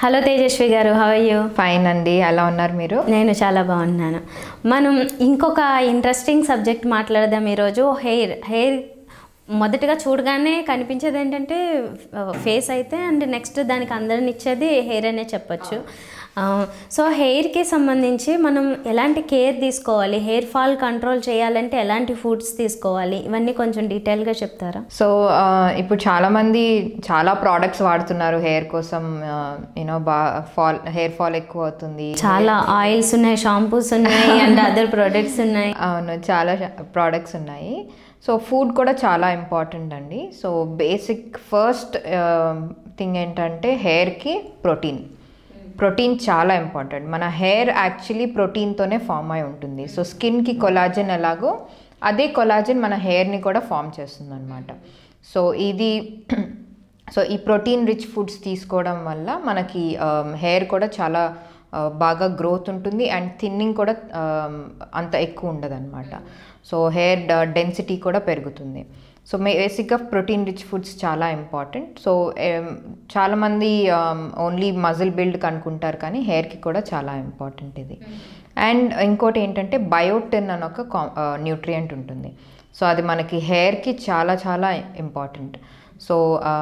hello Tejaswi గారు have you fine అండి ఎలా ఉన్నారు మీరు నేను చాలా బాగున్నాను మనం ఇంకొక ఇంట్రెస్టింగ్ సబ్జెక్ట్ మాట్లాడదాం ఈరోజు హెయిర్ హెయిర్ మొదటగా చూడగానే కనిపించేది ఏంటంటే ఫేస్ అయితే అండ్ నెక్స్ట్ దానికి అందరిని ఇచ్చేది హెయిర్ అనే చెప్పొచ్చు సో హెయిర్కి సంబంధించి మనం ఎలాంటి కేర్ తీసుకోవాలి హెయిర్ ఫాల్ కంట్రోల్ చేయాలంటే ఎలాంటి ఫుడ్స్ తీసుకోవాలి ఇవన్నీ కొంచెం డీటెయిల్గా చెప్తారా సో ఆ, ఇప్పుడు చాలా మంది చాలా ప్రోడక్ట్స్ వాడుతున్నారు హెయిర్ కోసం యూనో బా ఫాల్ హెయిర్ ఫాల్ ఎక్కువ అవుతుంది చాలా ఆయిల్స్ ఉన్నాయి షాంపూస్ ఉన్నాయి అండ్ అదర్ ప్రొడక్ట్స్ ఉన్నాయి అవును చాలా ప్రోడక్ట్స్ ఉన్నాయి సో ఫుడ్ కూడా చాలా ఇంపార్టెంట్ అండి సో బేసిక్ ఫస్ట్ థింగ్ ఏంటంటే హెయిర్కి ప్రోటీన్ ప్రోటీన్ చాలా ఇంపార్టెంట్ మన హెయిర్ యాక్చువల్లీ ప్రోటీన్తోనే ఫామ్ అయి ఉంటుంది సో స్కిన్కి కొలాజన్ ఎలాగో అదే కొలాజన్ మన హెయిర్ని కూడా ఫామ్ చేస్తుంది అనమాట సో ఇది సో ఈ ప్రోటీన్ రిచ్ ఫుడ్స్ తీసుకోవడం వల్ల మనకి హెయిర్ కూడా చాలా ఆ, బాగా గ్రోత్ ఉంటుంది అండ్ థిన్నింగ్ కూడా ఆ, అంత ఎక్కువ ఉండదు అనమాట సో హెయిర్ డెన్సిటీ కూడా పెరుగుతుంది సో మే బేసిక్గా ప్రోటీన్ రిచ్ ఫుడ్స్ చాలా ఇంపార్టెంట్ సో ఏం, చాలామంది ఓన్లీ మజిల్ బిల్డ్ అనుకుంటారు కానీ హెయిర్కి కూడా చాలా ఇంపార్టెంట్ ఇది అండ్ ఇంకోటి ఏంటంటే బయోటిన్ అని ఒక న్యూట్రియంట్ ఉంటుంది సో అది మనకి హెయిర్కి చాలా చాలా ఇంపార్టెంట్ సో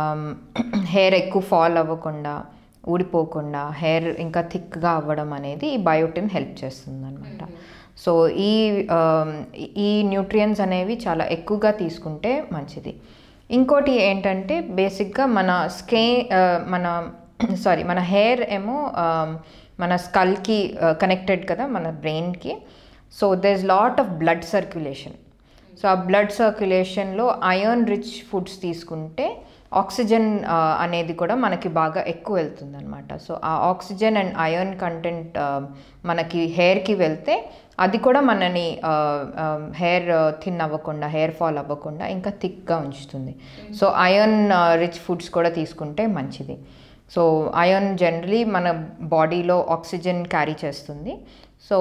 హెయిర్ ఎక్కువ ఫాల్ అవ్వకుండా ఊడిపోకుండా హెయిర్ ఇంకా థిక్గా అవ్వడం అనేది ఈ బయోటిన్ హెల్ప్ చేస్తుంది అనమాట సో ఈ ఆమ్, ఈ న్యూట్రియన్స్ అనేవి చాలా ఎక్కువగా తీసుకుంటే మంచిది ఇంకోటి ఏంటంటే బేసిక్గా మన స్కే మన సారీ మన హెయిర్ ఏమో ఆమ్, మన స్కల్కి కనెక్టెడ్ కదా మన బ్రెయిన్కి so there is lot of blood circulation so ఆ బ్లడ్ సర్క్యులేషన్లో అయర్న్ రిచ్ ఫుడ్స్ తీసుకుంటే ఆక్సిజన్ ఆ, అనేది కూడా మనకి బాగా ఎక్కువ వెళ్తుంది అనమాట సో ఆ ఆక్సిజన్ అండ్ అయర్న్ కంటెంట్ మనకి హెయిర్కి వెళ్తే అది కూడా మనని హెయిర్ థిన్ అవ్వకుండా హెయిర్ ఫాల్ అవ్వకుండా ఇంకా థిక్గా ఉంచుతుంది సో అయర్న్ రిచ్ ఫుడ్స్ కూడా తీసుకుంటే మంచిది సో అయర్న్ జనరలీ మన బాడీలో ఆక్సిజన్ క్యారీ చేస్తుంది సో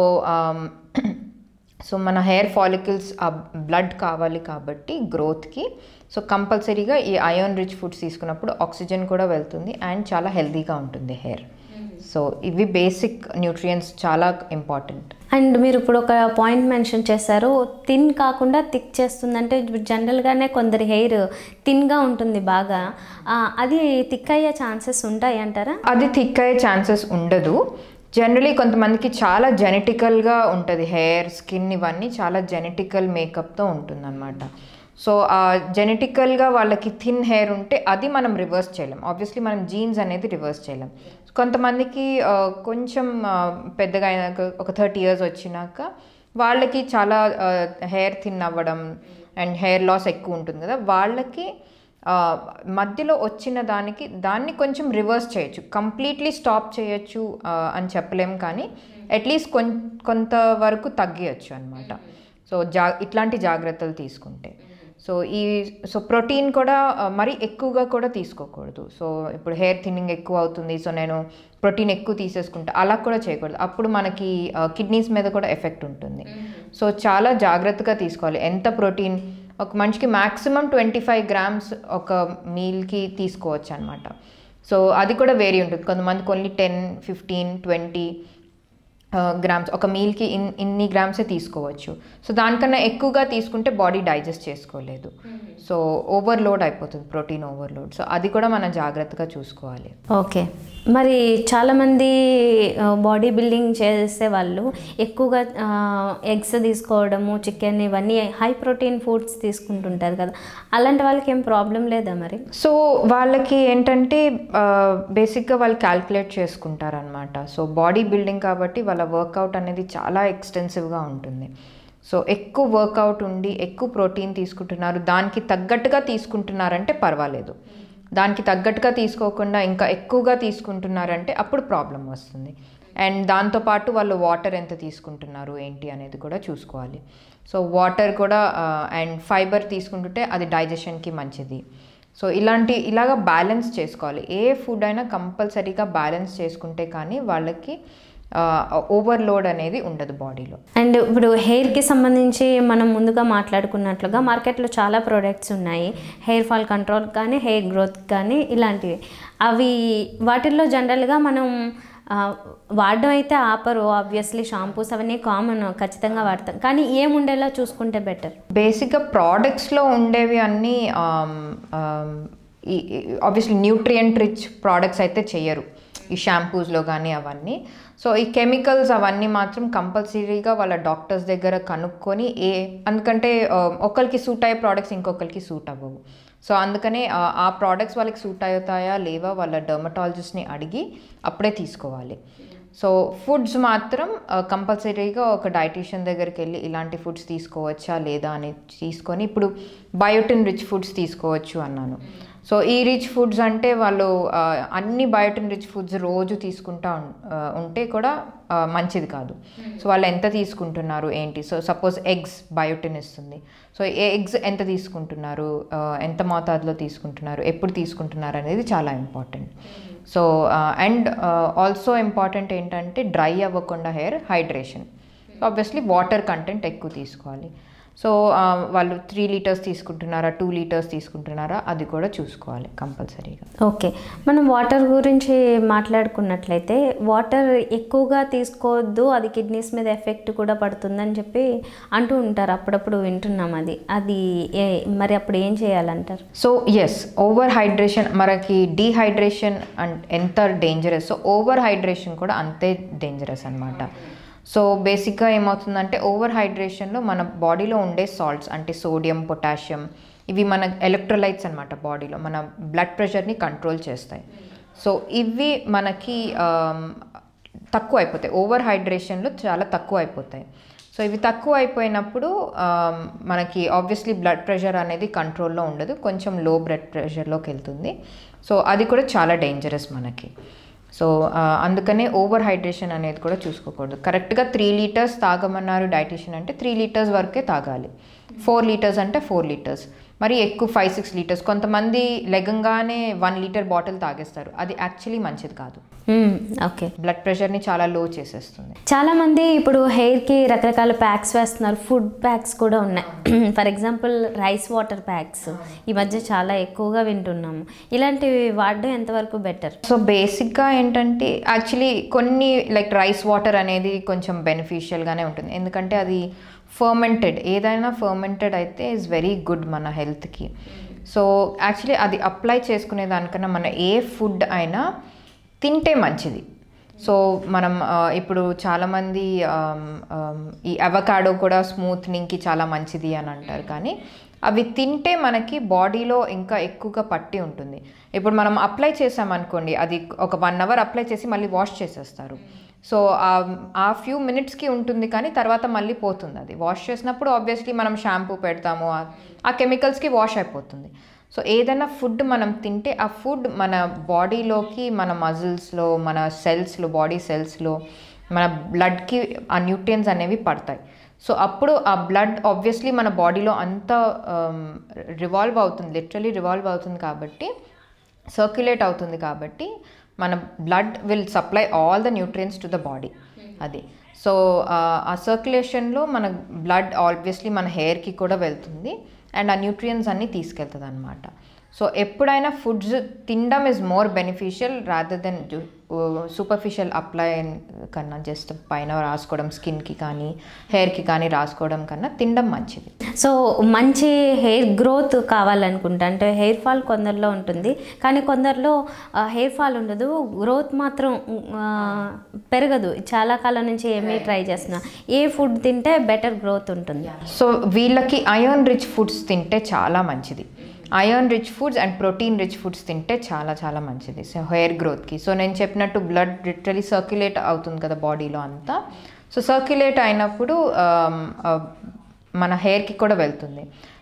సో మన హెయిర్ ఫాలికల్స్ ఆ బ్లడ్ కావాలి కాబట్టి గ్రోత్కి సో కంపల్సరీగా ఈ అయర్న్ రిచ్ ఫుడ్స్ తీసుకున్నప్పుడు ఆక్సిజన్ కూడా వెళ్తుంది అండ్ చాలా హెల్తీగా ఉంటుంది హెయిర్ సో ఇవి బేసిక్ న్యూట్రియంట్స్ చాలా ఇంపార్టెంట్ అండ్ మీరు ఇప్పుడు ఒక పాయింట్ మెన్షన్ చేశారు థిన్ కాకుండా థిక్ చేస్తుందంటే జనరల్గానే కొందరి హెయిర్ థిన్గా ఉంటుంది బాగా ఆ, అది థిక్ అయ్యే ఛాన్సెస్ ఉంటాయి అంటారా అది థిక్ అయ్యే ఛాన్సెస్ ఉండదు జనరలీ కొంతమందికి చాలా జెనెటికల్గా ఉంటుంది హెయిర్ స్కిన్ ఇవన్నీ చాలా జెనెటికల్ మేకప్తో ఉంటుందన్నమాట సో ఆ జెనెటికల్గా వాళ్ళకి థిన్ హెయిర్ ఉంటే అది మనం రివర్స్ చేయలేం ఆబ్వియస్లీ మనం జీన్స్ అనేది రివర్స్ చేయలేం కొంతమందికి ఆ, కొంచెం ఆ, పెద్దగా అయినాక ఒక థర్టీ ఇయర్స్ వచ్చినాక వాళ్ళకి చాలా హెయిర్ థిన్ అవ్వడం అండ్ హెయిర్ లాస్ ఎక్కువ ఉంటుంది కదా వాళ్ళకి ఆ, మధ్యలో వచ్చిన దానికి దాన్ని కొంచెం రివర్స్ చేయొచ్చు కంప్లీట్లీ స్టాప్ చేయొచ్చు ఆ, అని చెప్పలేం కానీ అట్లీస్ట్ కొం కొంతవరకు తగ్గియచ్చు అనమాట సో జా ఇట్లాంటి జాగ్రత్తలు తీసుకుంటే సో ఈ సో ప్రోటీన్ కూడా ఆ, మరీ ఎక్కువగా కూడా తీసుకోకూడదు సో ఇప్పుడు హెయిర్ థిన్నింగ్ ఎక్కువ అవుతుంది సో నేను ప్రోటీన్ ఎక్కువ తీసేసుకుంటా అలా కూడా చేయకూడదు అప్పుడు మనకి కిడ్నీస్ మీద కూడా ఎఫెక్ట్ ఉంటుంది సో చాలా జాగ్రత్తగా తీసుకోవాలి ఎంత ప్రోటీన్ ఒక మనిషికి మ్యాక్సిమం ట్వంటీ ఫైవ్ గ్రామ్స్ ఒక మీల్కి తీసుకోవచ్చు అనమాట సో అది కూడా వేరీ ఉంటుంది కొంతమందికి only ten fifteen twenty grams ఒక మీల్కి ఇన్ ఇన్ని గ్రామ్సే తీసుకోవచ్చు సో దానికన్నా ఎక్కువగా తీసుకుంటే బాడీ డైజెస్ట్ చేసుకోలేదు సో ఓవర్లోడ్ అయిపోతుంది ప్రోటీన్ ఓవర్లోడ్ సో అది కూడా మనం జాగ్రత్తగా చూసుకోవాలి ఓకే మరి చాలామంది బాడీ బిల్డింగ్ చేసే వాళ్ళు ఎక్కువగా ఎగ్స్ తీసుకోవడము చికెన్ ఇవన్నీ హై ప్రోటీన్ ఫుడ్స్ తీసుకుంటుంటారు కదా అలాంటి వాళ్ళకి ఏం ప్రాబ్లం లేదా మరి సో వాళ్ళకి ఏంటంటే బేసిక్గా వాళ్ళు క్యాల్కులేట్ చేసుకుంటారనమాట సో బాడీ బిల్డింగ్ కాబట్టి వాళ్ళ వర్కౌట్ అనేది చాలా ఎక్స్టెన్సివ్గా ఉంటుంది సో ఎక్కువ వర్కౌట్ ఉండి ఎక్కువ ప్రోటీన్ తీసుకుంటున్నారు దానికి తగ్గట్టుగా తీసుకుంటున్నారంటే పర్వాలేదు దానికి తగ్గట్టుగా తీసుకోకుండా ఇంకా ఎక్కువగా తీసుకుంటున్నారంటే అప్పుడు ప్రాబ్లం వస్తుంది అండ్ దాంతోపాటు వాళ్ళు వాటర్ ఎంత తీసుకుంటున్నారు ఏంటి అనేది కూడా చూసుకోవాలి సో వాటర్ కూడా అండ్ ఫైబర్ తీసుకుంటుంటే అది డైజెషన్కి మంచిది సో ఇలాంటి ఇలాగ బ్యాలెన్స్ చేసుకోవాలి ఏ ఫుడ్ అయినా కంపల్సరీగా బ్యాలెన్స్ చేసుకుంటే కానీ వాళ్ళకి ఓవర్లోడ్ అనేది ఉండదు బాడీలో అండ్ ఇప్పుడు హెయిర్కి సంబంధించి మనం ముందుగా మాట్లాడుకున్నట్లుగా మార్కెట్లో చాలా ప్రోడక్ట్స్ ఉన్నాయి హెయిర్ ఫాల్ కంట్రోల్ కానీ హెయిర్ గ్రోత్ కానీ ఇలాంటివి అవి వాటిల్లో జనరల్గా మనం ఆ, వాడడం అయితే ఆపరు ఆబ్వియస్లీ షాంపూస్ అవన్నీ కామన్ ఖచ్చితంగా వాడతాం కానీ ఏముండేలా చూసుకుంటే బెటర్ బేసిక్గా ప్రోడక్ట్స్లో ఉండేవి అన్నీ ఆబ్వియస్లీ న్యూట్రియంట్ రిచ్ ప్రోడక్ట్స్ అయితే చెయ్యరు ఈ షాంపూస్లో కానీ అవన్నీ సో ఈ కెమికల్స్ అవన్నీ మాత్రం కంపల్సరీగా వాళ్ళ డాక్టర్స్ దగ్గర కనుక్కొని ఏ ఎందుకంటే ఆ, ఒకరికి సూట్ అయ్యే ప్రోడక్ట్స్ ఇంకొకరికి సూట్ అవ్వవు సో అందుకనే ఆ- ఆ ప్రోడక్ట్స్ వాళ్ళకి సూట్ అవుతాయా లేవా వాళ్ళ డర్మటాలజిస్ట్ని అడిగి అప్పుడే తీసుకోవాలి సో ఫుడ్స్ మాత్రం కంపల్సరీగా ఒక డైటీషియన్ దగ్గరికి వెళ్ళి ఇలాంటి ఫుడ్స్ తీసుకోవచ్చా లేదా అని తీసుకొని ఇప్పుడు బయోటిన్ రిచ్ ఫుడ్స్ తీసుకోవచ్చు అన్నాను సో ఈ రిచ్ ఫుడ్స్ అంటే వాళ్ళు ఆ, అన్ని బయోటిన్ రిచ్ ఫుడ్స్ రోజు తీసుకుంటా ఉం- ఆ, ఉంటే కూడా ఆ, మంచిది కాదు సో వాళ్ళు ఎంత తీసుకుంటున్నారు ఏంటి సో సపోజ్ ఎగ్స్ బయోటిన్ ఇస్తుంది సో ఏ ఎగ్స్ ఎంత తీసుకుంటున్నారు ఆ, ఎంత మోతాదులో తీసుకుంటున్నారు ఎప్పుడు తీసుకుంటున్నారు అనేది చాలా important so and also important ఏంటంటే డ్రై అవ్వకుండా hair hydration obviously water content ఎక్కువ తీసుకోవాలి సో వాళ్ళు త్రీ లీటర్స్ తీసుకుంటున్నారా టూ లీటర్స్ తీసుకుంటున్నారా అది కూడా చూసుకోవాలి కంపల్సరీగా ఓకే మనం వాటర్ గురించి మాట్లాడుకున్నట్లయితే వాటర్ ఎక్కువగా తీసుకోవద్దు అది కిడ్నీస్ మీద ఎఫెక్ట్ కూడా పడుతుందని చెప్పి అంటూ ఉంటారు అప్పుడప్పుడు వింటున్నాం అది అది ఏ- మరి అప్పుడు ఏం చేయాలంటారు సో ఎస్ ఓవర్ హైడ్రేషన్ మనకి డీహైడ్రేషన్ అండ్ ఎంత డేంజరస్ సో ఓవర్ హైడ్రేషన్ కూడా అంతే డేంజరస్ అనమాట సో బేసిక్గా ఏమవుతుందంటే ఓవర్ హైడ్రేషన్లో మన బాడీలో ఉండే సాల్ట్స్ అంటే సోడియం పొటాషియం ఇవి మన ఎలక్ట్రోలైట్స్ అనమాట బాడీలో మన బ్లడ్ ప్రెషర్ని కంట్రోల్ చేస్తాయి సో ఇవి మనకి ఆమ్, తక్కువ అయిపోతాయి ఓవర్ హైడ్రేషన్లో చాలా తక్కువ అయిపోతాయి సో ఇవి తక్కువ అయిపోయినప్పుడు ఆమ్, మనకి ఆబ్వియస్లీ బ్లడ్ ప్రెషర్ అనేది కంట్రోల్లో ఉండదు కొంచెం లో బ్లడ్ ప్రెషర్లోకి వెళ్తుంది సో అది కూడా చాలా డేంజరస్ మనకి సో ఆ, అందుకనే ఓవర్ హైడ్రేషన్ అనేది కూడా చూసుకోకూడదు కరెక్ట్గా త్రీ లీటర్స్ తాగమన్నారు డైటీషియన్ అంటే త్రీ లీటర్స్ వరకే తాగాలి ఫోర్ లీటర్స్ అంటే ఫోర్ లీటర్స్ మరి ఎక్కువ ఫైవ్ సిక్స్ లీటర్స్ కొంతమంది లెగంగానే వన్ లీటర్ బాటిల్ తాగేస్తారు అది యాక్చువల్లీ మంచిది కాదు మ్మ్, ఓకే బ్లడ్ ప్రెషర్ని చాలా లో చేసేస్తుంది చాలా మంది ఇప్పుడు హెయిర్కి రకరకాల ప్యాక్స్ వేస్తున్నారు ఫుడ్ ప్యాక్స్ కూడా ఉన్నాయి for example rice water packs ఈ మధ్య చాలా ఎక్కువగా వింటున్నాము ఇలాంటివి వాడడం ఎంతవరకు బెటర్ సో బేసిక్గా ఏంటంటే యాక్చువల్లీ కొన్ని లైక్ రైస్ వాటర్ అనేది కొంచెం బెనిఫిషియల్గానే ఉంటుంది ఎందుకంటే అది ఫర్మెంటెడ్ ఏదైనా ఫర్మెంటెడ్ అయితే ఇస్ వెరీ గుడ్ మన హెల్త్కి సో యాక్చువల్లీ అది అప్లై చేసుకునే దానికన్నా మన ఏ ఫుడ్ అయినా తింటే మంచిది సో మనం ఆ, ఇప్పుడు చాలామంది ఆమ్, ఆమ్, ఈ అవకాడో కూడా స్మూత్నింగ్కి చాలా మంచిది అని అంటారు కానీ అవి తింటే మనకి బాడీలో ఇంకా ఎక్కువగా పట్టి ఉంటుంది ఇప్పుడు మనం అప్లై చేసామనుకోండి అది ఒక వన్ అవర్ అప్లై చేసి మళ్ళీ వాష్ చేసేస్తారు సో ఆ- ఆ ఫ్యూ మినిట్స్కి ఉంటుంది కానీ తర్వాత మళ్ళీ పోతుంది అది వాష్ చేసినప్పుడు ఆబ్వియస్లీ మనం షాంపూ పెడతాము ఆ- ఆ కెమికల్స్కి వాష్ అయిపోతుంది సో ఏదైనా ఫుడ్ మనం తింటే ఆ ఫుడ్ మన బాడీలోకి మన మజిల్స్లో మన సెల్స్లో బాడీ సెల్స్లో మన బ్లడ్కి ఆ న్యూట్రియన్స్ అనేవి పడతాయి సో అప్పుడు ఆ బ్లడ్ ఆబ్వియస్లీ మన బాడీలో అంతా రివాల్వ్ అవుతుంది లిటరలీ రివాల్వ్ అవుతుంది కాబట్టి సర్క్యులేట్ అవుతుంది కాబట్టి మన blood will supply all the nutrients to the body అది సో ఆ సర్క్యులేషన్లో మన బ్లడ్ ఆబ్వియస్లీ మన హెయిర్కి కూడా వెళ్తుంది అండ్ ఆ న్యూట్రియన్స్ అన్నీ తీసుకెళ్తుంది అనమాట సో ఎప్పుడైనా ఫుడ్స్ తినడం is more beneficial rather than superficial apply కన్నా జస్ట్ పైన రాసుకోవడం స్కిన్కి కానీ హెయిర్కి కానీ రాసుకోవడం కన్నా తినడం మంచిది సో మంచి హెయిర్ గ్రోత్ కావాలనుకుంటా అంటే హెయిర్ ఫాల్ కొందరిలో ఉంటుంది కానీ కొందరిలో హెయిర్ ఫాల్ ఉండదు గ్రోత్ మాత్రం ఆ, పెరగదు చాలా కాలం నుంచి ఏమీ ట్రై చేస్తున్నా ఏ ఫుడ్ తింటే బెటర్ గ్రోత్ ఉంటుంది సో వీళ్ళకి అయర్న్ రిచ్ ఫుడ్స్ తింటే చాలా మంచిది iron rich foods and protein rich foods తింటే చాలా చాలా మంచిది సో హెయిర్ గ్రోత్కి సో నేను చెప్పినట్టు బ్లడ్ లిటరలీ సర్క్యులేట్ అవుతుంది కదా బాడీలో అంతా సో సర్క్యులేట్ అయినప్పుడు ఆమ్, ఆ, మన హెయిర్కి కూడా వెళ్తుంది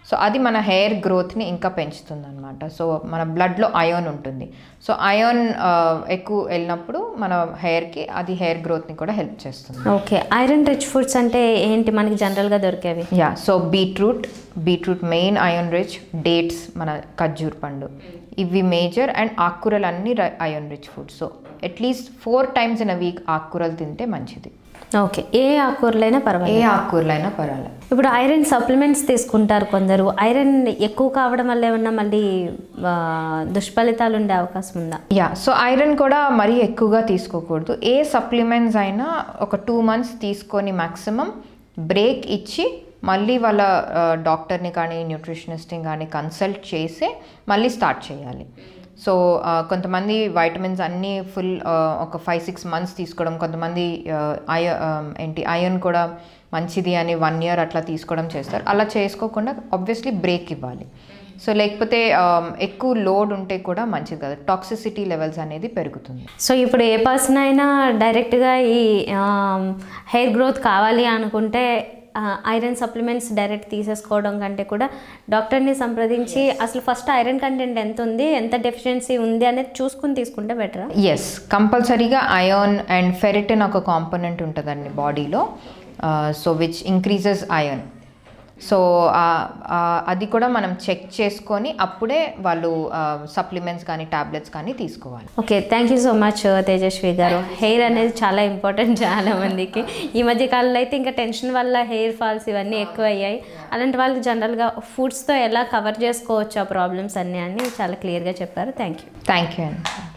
సో అది మన హెయిర్ గ్రోత్ని ఇంకా పెంచుతుంది అనమాట సో మన బ్లడ్లో అయోన్ ఉంటుంది సో అయోన్ ఎక్కువ వెళ్ళినప్పుడు మన హెయిర్కి అది హెయిర్ గ్రోత్ని కూడా హెల్ప్ చేస్తుంది ఓకే ఐరన్ రిచ్ ఫుడ్స్ అంటే ఏంటి మనకి జనరల్గా దొరికేవి yeah so beetroot beetroot main iron rich dates మన ఖర్జూర్ పండు ఇవి మేజర్ అండ్ ఆకుకూరలు అన్ని iron rich food so at least four times in a week ఆకుకూరలు తింటే మంచిది ఓకే ఏ ఆకుకూరలైనా ఏ పర్వాలేదు ఆకుకూరలైనా పర్వాలేదు ఇప్పుడు ఐరన్ సప్లిమెంట్స్ తీసుకుంటారు కొందరు ఐరన్ ఎక్కువ కావడం వల్ల ఏమన్నా మళ్ళీ ఆ, దుష్ఫలితాలు ఉండే అవకాశం ఉందా యా సో ఐరన్ కూడా మరీ ఎక్కువగా తీసుకోకూడదు ఏ సప్లిమెంట్స్ అయినా ఒక టూ మంత్స్ తీసుకొని మ్యాక్సిమం బ్రేక్ ఇచ్చి మళ్ళీ వాళ్ళ ఆ, డాక్టర్ని కానీ న్యూట్రిషనిస్ట్ని కానీ కన్సల్ట్ చేసి మళ్ళీ స్టార్ట్ చేయాలి సో ఆ, కొంతమంది వైటమిన్స్ అన్నీ ఫుల్ ఒక ఫైవ్ సిక్స్ మంత్స్ తీసుకోవడం కొంతమంది అయ ఏంటి అయన్ కూడా మంచిది అని వన్ ఇయర్ అట్లా తీసుకోవడం చేస్తారు అలా చేసుకోకుండా ఆబ్వియస్లీ బ్రేక్ ఇవ్వాలి సో లేకపోతే ఆ, ఎక్కువ లోడ్ ఉంటే కూడా మంచిది కదా టాక్సిసిటీ లెవెల్స్ అనేది పెరుగుతుంది సో ఇప్పుడు ఏ పర్సన్ అయినా డైరెక్ట్గా ఈ హెయిర్ గ్రోత్ కావాలి అనుకుంటే ఐరన్ సప్లిమెంట్స్ డైరెక్ట్ తీసేసుకోవడం కంటే కూడా డాక్టర్ని సంప్రదించి అసలు ఫస్ట్ ఐరన్ కంటెంట్ ఎంత ఉంది ఎంత డెఫిషియన్సీ ఉంది అనేది చూసుకుని తీసుకుంటే బెటరా ఎస్ కంపల్సరీగా అయాన్ అండ్ ఫెరిటిన్ ఒక కాంపోనెంట్ ఉంటుందండి బాడీలో so which increases iron so అది కూడా మనం చెక్ చేసుకొని అప్పుడే వాళ్ళు సప్లిమెంట్స్ కానీ టాబ్లెట్స్ కానీ తీసుకోవాలి okay thank you so much Tejaswi గారు హెయిర్ అనేది చాలా ఇంపార్టెంట్ చాలా మందికి ఈ మధ్య కాలంలో అయితే ఇంకా టెన్షన్ వల్ల హెయిర్ ఫాల్స్ ఇవన్నీ ఎక్కువ అయ్యాయి అలాంటి వాళ్ళకి జనరల్గా ఫుడ్స్తో ఎలా కవర్ చేసుకోవచ్చు ఆ ప్రాబ్లమ్స్ అన్నీ అని చాలా క్లియర్గా చెప్పారు థ్యాంక్ యూ థ్యాంక్ యూ అండి